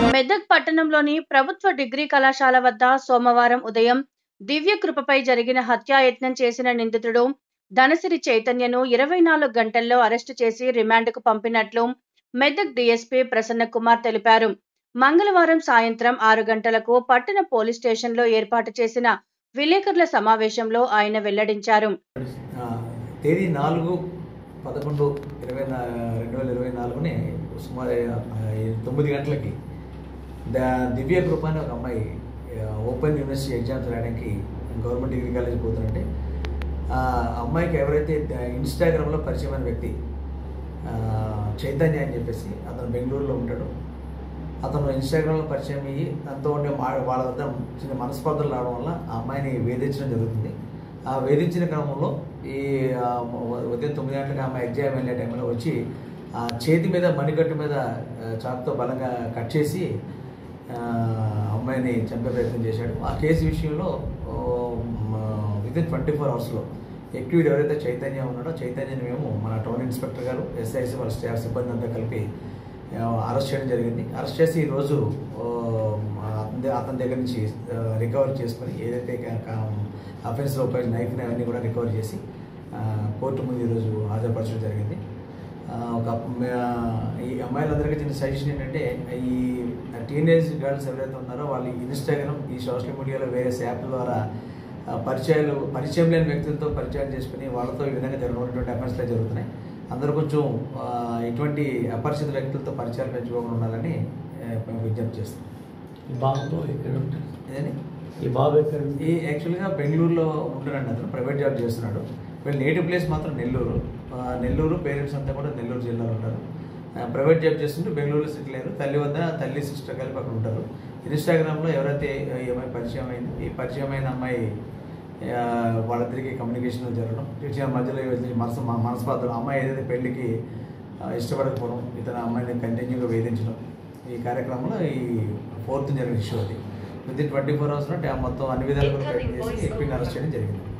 మెదక్ పట్టణంలోని ప్రభుత్వ డిగ్రీ కళాశాల వద్ద సోమవారం ఉదయం దివ్య కృపపై జరిగిన హత్యాయత్నం చేసిన నిందితుడు ధనసిరి చైతన్యను ఇరవై నాలుగు గంటల్లో అరెస్టు చేసి రిమాండ్కు పంపినట్లు మెదక్ డీఎస్పీ ప్రసన్న కుమార్ తెలిపారు మంగళవారం సాయంత్రం ఆరు గంటలకు పట్టణ పోలీస్ స్టేషన్లో ఏర్పాటు చేసిన విలేకరుల సమావేశంలో ఆయన వెల్లడించారు ఆ, తేదీ నాలుగు పదకొండు ఇరవై నా రెండు వేల ఇరవై నాలుగుని సుమారు ఆ, తొమ్మిది గంటలకి ద దివ్య కృప అనే ఒక అమ్మాయి ఆ, ఓపెన్ యూనివర్సిటీ ఎగ్జామ్స్ రాయడానికి గవర్నమెంట్ డిగ్రీ కాలేజ్ పోతుందంటే ఆ అమ్మాయికి ఎవరైతే ద- ఇన్స్టాగ్రామ్లో పరిచయమైన వ్యక్తి ఆ, చైతన్య అని చెప్పేసి అతను బెంగళూరులో ఉంటాడు అతను ఇన్స్టాగ్రామ్లో పరిచయం అయ్యి తనతో ఉండే మా వాళ్ళ వద్ద చిన్న మనస్పర్ధలు రావడం వల్ల ఆ అమ్మాయిని వేధించడం జరుగుతుంది ఆ వేధించిన క్రమంలో ఈ ఆ, ఉదయం తొమ్మిది గంటలకు ఆమె ఎగ్జామ్ వెళ్ళే టైంలో వచ్చి ఆ చేతి మీద మణికట్టు మీద ఆ, చాకుతో బలంగా కట్ చేసి ఆ, అమ్మాయిని చంపే ప్రయత్నం చేశాడు ఆ కేసు విషయంలో విత్ ఇన్ ట్వంటీ ఫోర్ అవర్స్లో ఎక్యూడ్ ఎవరైతే చైతన్య ఉన్నాడో చైతన్యని మేము మన టౌన్ ఇన్స్పెక్టర్ గారు ఎస్ఐసి వాళ్ళ స్టాఫ్ సిబ్బంది అంతా కలిపి ఆ, అరెస్ట్ చేయడం జరిగింది అరెస్ట్ చేసి ఈరోజు ఆ, అతని అతని దగ్గర నుంచి రికవర్ చేసుకొని ఏదైతే అఫెన్స్లో ఉపయోగించిన నైఫ్ని అవన్నీ కూడా రికవర్ చేసి ఆ, కోర్టు ముందు ఈరోజు హాజరుపరచడం జరిగింది ఆ, ఒక ఆ, ఈ అమ్మాయిలందరికీ చిన్న సజెషన్ ఏంటంటే ఈ టీనేజ్ గర్ల్స్ ఎవరైతే ఉన్నారో వాళ్ళు ఇన్స్టాగ్రామ్ ఈ సోషల్ మీడియాలో వేరే యాప్ ద్వారా ఆ, పరిచయాలు పరిచయం లేని వ్యక్తులతో పరిచయాలు చేసుకుని వాళ్ళతో ఈ విధంగా జరుగుతున్నటువంటి అఫెన్స్లే జరుగుతున్నాయి అందరూ కొంచెం ఆ, ఇటువంటి అపరిచిత వ్యక్తులతో పరిచయాలు పెంచుకోకుండా ఉండాలని ఆ, మేము విజ్ఞప్తి చేస్తాం ఈ బాబు ఎక్కడ ఉంటాడు ఇదని ఈ బాబు ఎక్కడ ఉంటాడు? ఈ యాక్చువల్గా బెంగళూరులో ఉంటున్నాడు అతను ప్రైవేట్ జాబ్ చేస్తున్నాడు వీళ్ళ నేటివ్ ప్లేస్ మాత్రం నెల్లూరు ఆ, నెల్లూరు పేరెంట్స్ అంతా కూడా నెల్లూరు జిల్లాలో ఉంటారు ఆ, ప్రైవేట్ జాబ్ చేస్తుంటే బెంగళూరులో సెటిల్ అయ్యారు తల్లి వద్ద తల్లి సిస్టర్ కలిపి అక్కడ ఉంటారు ఇన్స్టాగ్రామ్లో ఎవరైతే ఈ అమ్మాయి పరిచయం అయింది ఈ పరిచయమైన అమ్మాయి ఆ, వాళ్ళిద్దరికి కమ్యూనికేషన్ జరగడం చిన్న మధ్యలో ఈ మనసు మనస్పాతలు అమ్మాయి ఏదైతే పెళ్లికి ఆ, ఇష్టపడకపోవడం ఇతను అమ్మాయిని కంటిన్యూగా వేధించడం ఈ కార్యక్రమంలో ఈ ఫోర్త్ జరిగిన ఇష్యూ అది విత్ ఇన్ ట్వంటీ ఫోర్ అవర్స్లో మొత్తం అన్ని విధాలుగా ప్రయత్నం చేసి ఎక్విని అరెస్ట్ చేయడం జరిగింది